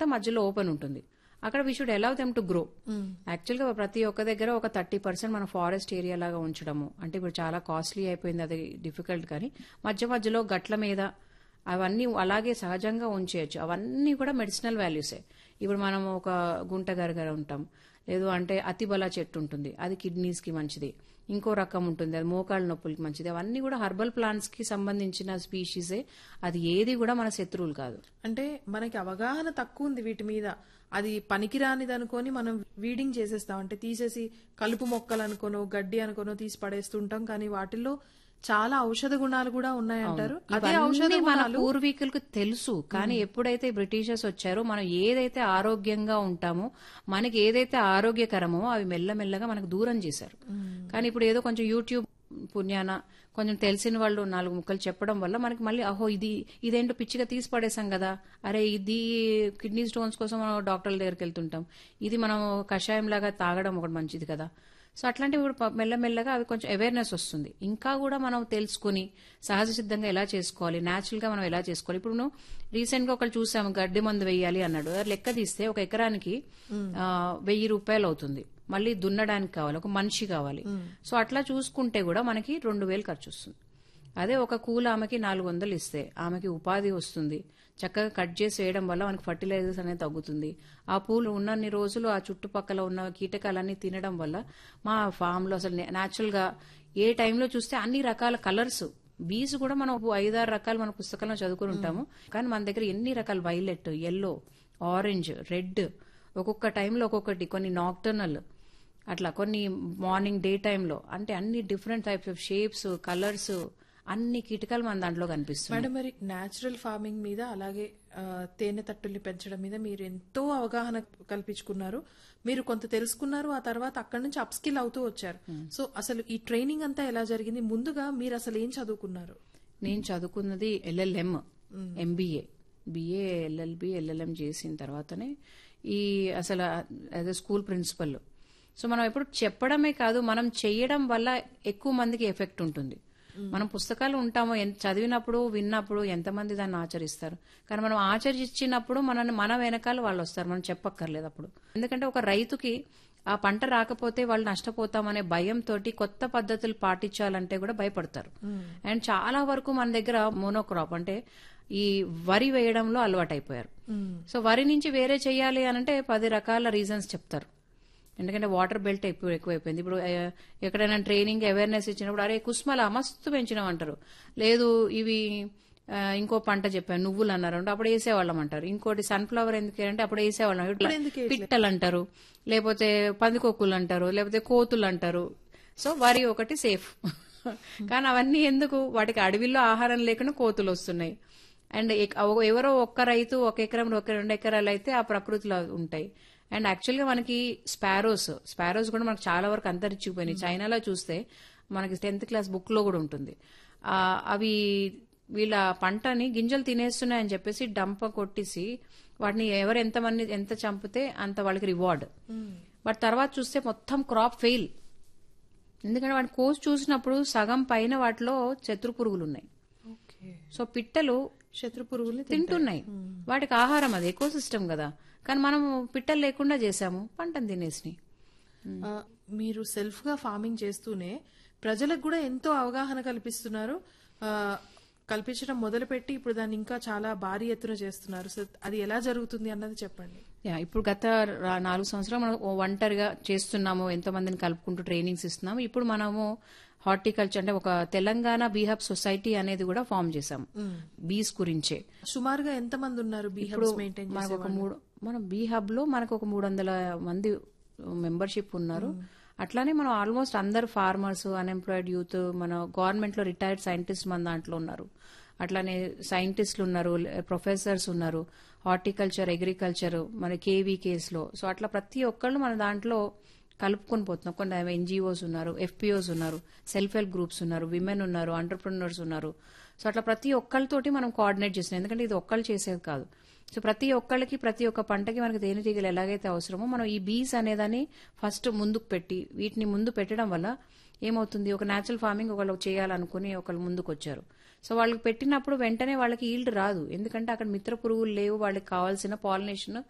అంతా మధ్యలో ఓపెన్ ఉంటుంది అక్కడ we should allow them to grow యాక్చువల్గా ప్రతి ఒక్క దగ్గర ఒక థర్టీ పర్సెంట్ మనం ఫారెస్ట్ ఏరియా లాగా ఉంచడము అంటే ఇప్పుడు చాలా కాస్ట్లీ అయిపోయింది అది డిఫికల్ట్ కానీ మధ్య మధ్యలో గట్ల మీద అవన్నీ అలాగే సహజంగా ఉంచేయచ్చు అవన్నీ కూడా మెడిసినల్ వాల్యూసే ఇప్పుడు మనం ఒక గుంట గరగర ఉంటాం లేదు అంటే అతిబల చెట్టు ఉంటుంది అది కిడ్నీస్ కి మంచిది ఇంకో రకం ఉంటుంది అది మోకాళ్ళ నొప్పులకి మంచిది అవన్నీ కూడా హర్బల్ ప్లాంట్స్ కి సంబంధించిన స్పీషీసే అది ఏది కూడా మన శత్రువులు కాదు అంటే మనకి అవగాహన తక్కువ ఉంది వీటి మీద అది పనికిరానిది అనుకొని మనం వీడింగ్ చేసేస్తాం అంటే తీసేసి కలుపు మొక్కలు అనుకోనో గడ్డి అనుకోనో తీసి పడేస్తుంటాం కానీ వాటిల్లో చాలా ఔషధ గుణాలు కూడా ఉన్నాయంటారు అదే ఔషధ ఇవన్నీ మన గుణాలు పూర్వీకులకు తెలుసు కానీ ఎప్పుడైతే బ్రిటిషర్స్ వచ్చారో మనం ఏదైతే ఆరోగ్యంగా ఉంటామో మనకి ఏదైతే ఆరోగ్యకరమో అవి మెల్లమెల్లగా మనకు దూరం చేశారు కానీ ఇప్పుడు ఏదో కొంచెం యూట్యూబ్ పుణ్యాన కొంచెం తెలిసిన వాళ్ళు నాలుగు ముక్కలు చెప్పడం వల్ల మనకి మళ్ళీ అహో ఇది ఇదేంటో పిచ్చిగా తీసి పడేసాం కదా అరే ఇది కిడ్నీ స్టోన్స్ కోసం మనం డాక్టర్ల దగ్గరికి వెళ్తుంటాం ఇది మనం కషాయం లాగా తాగడం ఒకటి మంచిది కదా సో అట్లాంటివి ఇప్పుడు ప- మెల్లమెల్లగా అవి కొంచెం అవేర్నెస్ వస్తుంది ఇంకా కూడా మనం తెలుసుకుని సహజ సిద్ధంగా ఎలా చేసుకోవాలి న్యాచురల్ గా మనం ఎలా చేసుకోవాలి ఇప్పుడు నువ్వు రీసెంట్ గా ఒకళ్ళు చూసాము గడ్డి మందు వేయాలి అన్నాడు అది లెక్క తీస్తే ఒక ఎకరానికి ఆ, వెయ్యి రూపాయలు అవుతుంది మళ్ళీ దున్నడానికి కావాలి ఒక మనిషి కావాలి సో అట్లా చూసుకుంటే కూడా మనకి రెండు వేలు ఖర్చు వస్తుంది అదే ఒక కూల ఆమెకి నాలుగు వందలు ఇస్తే ఆమెకి ఉపాధి వస్తుంది చక్కగా కట్ చేసి వేయడం వల్ల మనకి ఫర్టిలైజర్స్ అనేది తగ్గుతుంది ఆ పూలు ఉన్నన్ని రోజులు ఆ చుట్టుపక్కల ఉన్న కీటకాలన్నీ తినడం వల్ల మా ఫామ్ లో అసలు న్యాచురల్ గా ఏ టైంలో చూస్తే అన్ని రకాల కలర్స్ బీస్ కూడా మనం ఒక ఐదారు రకాలు మన పుస్తకంలో చదువుకుని ఉంటాము కానీ మన దగ్గర ఎన్ని రకాల వైలెట్ ఎల్లో ఆరెంజ్ రెడ్ ఒక్కొక్క టైంలో ఒక్కొక్కటి కొన్ని నాక్టర్నల్ అట్లా కొన్ని మార్నింగ్ డే టైంలో అంటే అన్ని different types of shapes colours అన్ని కీటకాలు మన దాంట్లో కనిపిస్తున్నాయి మేడం మరి న్యాచురల్ ఫార్మింగ్ మీద అలాగే ఆ, తేనె తట్టుల్ని పెంచడం మీద మీరు ఎంతో అవగాహన కల్పించుకున్నారు మీరు కొంత తెలుసుకున్నారు ఆ తర్వాత అక్కడి నుంచి అప్స్కిల్ అవుతూ వచ్చారు సో అసలు ఈ ట్రైనింగ్ అంతా ఎలా జరిగింది ముందుగా మీరు అసలు ఏం చదువుకున్నారు నేను చదువుకున్నది LLM MBA BA LLB LLM చేసిన తర్వాతనే ఈ అసలు యాజ్ స్కూల్ ప్రిన్సిపల్ సో మనం ఎప్పుడు చెప్పడమే కాదు మనం చేయడం వల్ల ఎక్కువ మందికి ఎఫెక్ట్ ఉంటుంది మనం పుస్తకాలు ఉంటాము ఎంత చదివినప్పుడు విన్నప్పుడు ఎంతమంది దాన్ని ఆచరిస్తారు కానీ మనం ఆచరించినప్పుడు మనల్ని మన వెనకాల వాళ్ళు వస్తారు మనం చెప్పక్కర్లేదు అప్పుడు ఎందుకంటే ఒక రైతుకి ఆ పంట రాకపోతే వాళ్ళు నష్టపోతామనే భయంతో కొత్త పద్ధతులు పాటించాలంటే కూడా భయపడతారు అండ్ చాలా వరకు మన దగ్గర మోనోక్రాప్ అంటే ఈ వరి వేయడంలో అలవాటైపోయారు సో వరి నుంచి వేరే చేయాలి అనంటే పది రకాల రీజన్స్ చెప్తారు ఎందుకంటే వాటర్ బెల్ట్ ఎక్కువ ఎక్కువైపోయింది ఇప్పుడు ఆ, ఎక్కడైనా ట్రైనింగ్ అవేర్నెస్ ఇచ్చినప్పుడు అరే కుస్మల మస్తు పెంచినాం అంటారు లేదు ఇవి ఆ, ఇంకో పంట చెప్పాను నువ్వులు అన్నారు అంటే అప్పుడు వేసేవాళ్ళం అంటారు ఇంకోటి సన్ఫ్లవర్ ఎందుకు అంటే అప్పుడు వేసేవాళ్ళం ఇట్లా ఎందుకు పిట్టలు అంటారు లేకపోతే పందికొక్కులు అంటారు లేకపోతే కోతులు అంటారు సో వరి ఒకటి సేఫ్ కానీ అవన్నీ ఎందుకు వాటికి అడవిలో ఆహారం లేకుండా కోతులు వస్తున్నాయి అండ్ ఎక్- అవ- ఎవరో ఒక్క రైతు ఒక ఎకరం ఒక రెండు ఎకరాలు అయితే ఆ ప్రకృతిలో ఉంటాయి అండ్ యాక్చువల్గా మనకి స్పారోస్ స్పారోస్ కూడా మనకు చాలా వరకు అంతరించిపోయినాయి చైనాలో చూస్తే మనకి టెన్త్ క్లాస్ బుక్ లో కూడా ఉంటుంది ఆ, అవి వీళ్ళ పంటని గింజలు తినేస్తున్నాయని చెప్పేసి డంప కొట్టేసి వాటిని ఎవరు ఎంతమంది ఎంత చంపితే అంత వాళ్ళకి రివార్డ్ బట్ తర్వాత చూస్తే మొత్తం క్రాప్ ఫెయిల్ ఎందుకంటే వాటి కోసి చూసినప్పుడు సగం పైన వాటిలో శత్రు పురుగులు ఉన్నాయి ఓకే సో పిట్టలు శత్రు పురుగుల్ని తింటున్నాయి వాటికి ఆహారం అది ఎకో సిస్టమ్ కదా కానీ మనం పిట్టలు లేకుండా చేసాము పంటను తినేసినాయి ఆ, మీరు సెల్ఫ్ గా ఫార్మింగ్ చేస్తూనే ప్రజలకు కూడా ఎంతో అవగాహన కల్పిస్తున్నారు ఆ, కల్పించడం మొదలుపెట్టి ఇప్పుడు దాన్ని ఇంకా చాలా భారీ ఎత్తున చేస్తున్నారు సో అది ఎలా జరుగుతుంది అన్నది చెప్పండి యా ఇప్పుడు గత రా- నాలుగు సంవత్సరాలు మనం ఓ ఒంటరిగా చేస్తున్నాము ఎంతో మందిని కలుపుకుంటూ ట్రైనింగ్స్ ఇస్తున్నాము ఇప్పుడు మనము హార్టికల్చర్ అంటే ఒక తెలంగాణ బీహబ్ సొసైటీ అనేది కూడా ఫామ్ చేసాం బీస్ గురించే సుమారుగా ఎంత మంది ఉన్నారు బీహబ్స్ మెయింటైన్ మనకు ఒక మూడు మన బీ హబ్ లో మనకు ఒక మూడు వందల మంది మెంబర్షిప్ ఉన్నారు అట్లానే మనం ఆల్మోస్ట్ అందరు ఫార్మర్స్ అన్ఎంప్లాయిడ్ యూత్ మన గవర్నమెంట్ లో రిటైర్డ్ సైంటిస్ట్ మన దాంట్లో ఉన్నారు అట్లానే సైంటిస్టులు ఉన్నారు ప్రొఫెసర్స్ ఉన్నారు హార్టికల్చర్ అగ్రికల్చర్ మన కేవీ కేసులో సో అట్లా ప్రతి ఒక్కళ్ళు మన దాంట్లో కలుపుకొని పోతున్నాం కొన్ని ఎన్జిఓస్ ఉన్నారు ఎఫ్పిఓస్ ఉన్నారు సెల్ఫ్ హెల్ప్ గ్రూప్స్ ఉన్నారు విమెన్ ఉన్నారు ఎంటర్ప్రినర్స్ ఉన్నారు సో అట్లా ప్రతి ఒక్కరితోటి మనం కోఆర్డినేట్ చేస్తున్నాం ఎందుకంటే ఇది ఒక్కళ్ళు చేసేది కాదు సో ప్రతి ఒక్కళ్ళకి ప్రతి ఒక్క పంటకి మనకి తేనెటీగలు ఎలాగైతే అవసరమో మనం ఈ బీస్ అనేదాన్ని ఫస్ట్ ముందుకు పెట్టి వీటిని ముందు పెట్టడం వల్ల ఏమవుతుంది ఒక న్యాచురల్ ఫార్మింగ్ ఒకళ్ళు చేయాలనుకుని ఒకళ్ళు ముందుకు వచ్చారు సో వాళ్ళకి పెట్టినప్పుడు వెంటనే వాళ్ళకి ఈల్డ్ రాదు ఎందుకంటే అక్కడ మిత్ర పురుగులు లేవు వాళ్ళకి కావాల్సిన పాలినేషన్